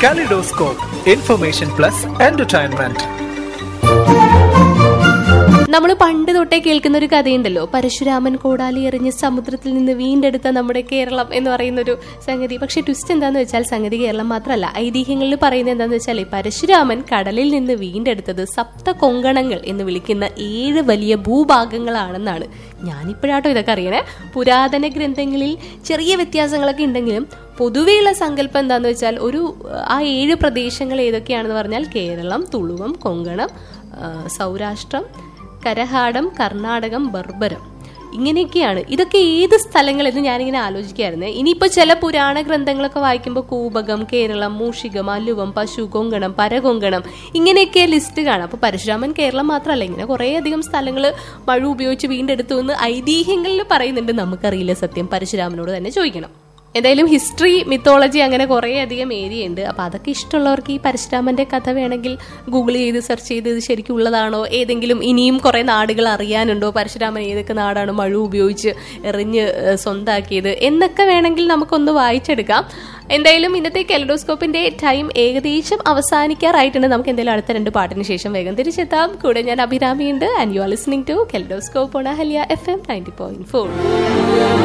Kaleidoscope, information plus entertainment. നമ്മൾ പണ്ട് തൊട്ടേ കേൾക്കുന്ന ഒരു കഥയുണ്ടല്ലോ പരശുരാമൻ കോടാലി എറിഞ്ഞ് സമുദ്രത്തിൽ നിന്ന് വീണ്ടെടുത്ത നമ്മുടെ കേരളം എന്ന് പറയുന്ന ഒരു സംഗതി പക്ഷെ ട്വിസ്റ്റ് എന്താന്ന് വെച്ചാൽ സംഗതി കേരളം മാത്രമല്ല ഐതിഹ്യങ്ങളിൽ പറയുന്നത് എന്താന്ന് വെച്ചാൽ ഈ പരശുരാമൻ കടലിൽ നിന്ന് വീണ്ടെടുത്തത് സപ്ത കൊങ്കണങ്ങൾ എന്ന് വിളിക്കുന്ന ഏഴ് വലിയ ഭൂഭാഗങ്ങളാണെന്നാണ് ഞാനിപ്പോഴാട്ടോ ഇതൊക്കെ അറിയണേ പുരാതന ഗ്രന്ഥങ്ങളിൽ ചെറിയ വ്യത്യാസങ്ങളൊക്കെ ഉണ്ടെങ്കിലും പൊതുവെയുള്ള സങ്കല്പം എന്താന്ന് വെച്ചാൽ ഒരു ആ ഏഴ് പ്രദേശങ്ങൾ ഏതൊക്കെയാണെന്ന് പറഞ്ഞാൽ കേരളം തുളുവം കൊങ്കണം ആ, സൗരാഷ്ട്രം കരഹാടം കർണാടകം ബർബരം ഇങ്ങനെയൊക്കെയാണ് ഇതൊക്കെ ഏത് സ്ഥലങ്ങളെന്ന് ഞാനിങ്ങനെ ആലോചിക്കായിരുന്നു ഇനിയിപ്പോൾ ചില പുരാണ ഗ്രന്ഥങ്ങളൊക്കെ വായിക്കുമ്പോൾ കൂപകം കേരളം മൂഷികം അലുവം പശു കൊങ്കണം പരകൊങ്കണം ഇങ്ങനെയൊക്കെ ലിസ്റ്റ് കാണാം അപ്പോൾ പരശുരാമൻ കേരളം മാത്രമല്ല ഇങ്ങനെ കുറേയധികം സ്ഥലങ്ങൾ മഴ ഉപയോഗിച്ച് വീണ്ടെടുത്തു എന്ന് ഐതിഹ്യങ്ങളിൽ പറയുന്നുണ്ട് നമുക്കറിയില്ല സത്യം പരശുരാമനോട് തന്നെ ചോദിക്കണം എന്തായാലും ഹിസ്റ്ററി മിത്തോളജി അങ്ങനെ കുറേ അധികം ഏരിയ ഉണ്ട് അപ്പോൾ അതൊക്കെ ഇഷ്ടമുള്ളവർക്ക് ഈ പരശുരാമന്റെ കഥ വേണമെങ്കിൽ ഗൂഗിൾ ചെയ്ത് സെർച്ച് ചെയ്ത് ഇത് ശരിക്കും ഉള്ളതാണോ ഏതെങ്കിലും ഇനിയും കുറേ നാടുകൾ അറിയാനുണ്ടോ പരശുരാമൻ ഏതൊക്കെ നാടാണ് മഴ ഉപയോഗിച്ച് എറിഞ്ഞ് ഏഹ്, സ്വന്താക്കിയത് എന്നൊക്കെ വേണമെങ്കിൽ നമുക്കൊന്ന് വായിച്ചെടുക്കാം എന്തായാലും ഇന്നത്തെ കെലഡോസ്കോപ്പിന്റെ ടൈം ഏകദേശം അവസാനിക്കാറായിട്ടുണ്ട് നമുക്ക് എന്തായാലും അടുത്ത രണ്ട് പാട്ടിന് ശേഷം വേഗം തിരിച്ചെത്താം കൂടെ ഞാൻ അഭിരാമിയുണ്ട് and you are listening to kaleidoscope on Ahalya F M ninety point four